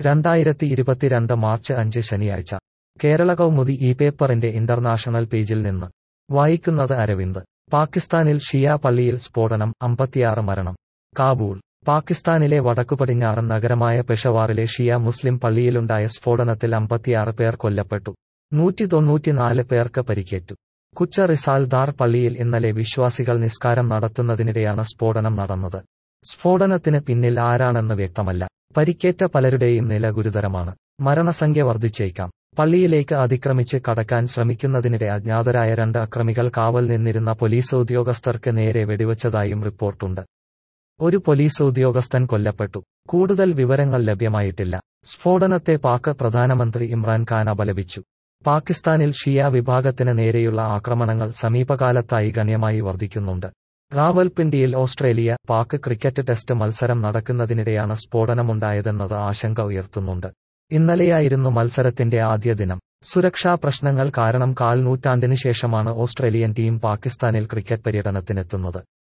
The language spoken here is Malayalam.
രണ്ടായിരത്തി ഇരുപത്തിരണ്ട് മാർച്ച് അഞ്ച് ശനിയാഴ്ച കേരള കൗമുദി ഈ പേപ്പറിന്റെ ഇന്റർനാഷണൽ പേജിൽ നിന്ന് വായിക്കുന്നത് അരവിന്ദ് പാകിസ്ഥാനിൽ ഷിയ പള്ളിയിൽ സ്ഫോടനം അമ്പത്തിയാറ് മരണം കാബൂൾ പാകിസ്ഥാനിലെ വടക്കുപടിഞ്ഞാറൻ നഗരമായ പെഷവാറിലെ ഷിയ മുസ്ലിം പള്ളിയിലുണ്ടായ സ്ഫോടനത്തിൽ അമ്പത്തിയാറ് പേർ കൊല്ലപ്പെട്ടു നൂറ്റി തൊണ്ണൂറ്റിനാല് പേർക്ക് പരിക്കേറ്റു കുച്ച റിസാൽദാർ പള്ളിയിൽ ഇന്നലെ വിശ്വാസികൾ നിസ്കാരം നടത്തുന്നതിനിടെയാണ് സ്ഫോടനം നടന്നത് സ്ഫോടനത്തിന് പിന്നിൽ ആരാണെന്ന് വ്യക്തമല്ല പരിക്കേറ്റ പലരുടെയും നില ഗുരുതരമാണ് മരണസംഖ്യ വർദ്ധിച്ചേക്കാം പള്ളിയിലേക്ക് അതിക്രമിച്ച് കടക്കാൻ ശ്രമിക്കുന്നതിനിടെ അജ്ഞാതരായ രണ്ട് അക്രമികൾ കാവൽ നിന്നിരുന്ന പോലീസ് ഉദ്യോഗസ്ഥർക്ക് നേരെ വെടിവച്ചതായും റിപ്പോർട്ടുണ്ട് ഒരു പോലീസ് ഉദ്യോഗസ്ഥൻ കൊല്ലപ്പെട്ടു കൂടുതൽ വിവരങ്ങൾ ലഭ്യമായിട്ടില്ല സ്ഫോടനത്തെ പാക് പ്രധാനമന്ത്രി ഇമ്രാൻഖാൻ അപലപിച്ചു പാകിസ്ഥാനിൽ ഷിയ വിഭാഗത്തിന് നേരെയുള്ള ആക്രമണങ്ങൾ സമീപകാലത്തായി ഗണ്യമായി വർദ്ധിക്കുന്നുണ്ട് റാവൽപിണ്ടിയിൽ ഓസ്ട്രേലിയ പാക് ക്രിക്കറ്റ് ടെസ്റ്റ് മത്സരം നടക്കുന്നതിനിടെയാണ് സ്ഫോടനമുണ്ടായതെന്നത് ആശങ്ക ഉയർത്തുന്നുണ്ട് ഇന്നലെയായിരുന്നു മത്സരത്തിന്റെ ആദ്യ ദിനം സുരക്ഷാ പ്രശ്നങ്ങൾ കാരണം കാൽ നൂറ്റാണ്ടിന് ശേഷമാണ് ഓസ്ട്രേലിയൻ ടീം പാകിസ്ഥാനിൽ ക്രിക്കറ്റ് പര്യടനത്തിനെത്തുന്നത്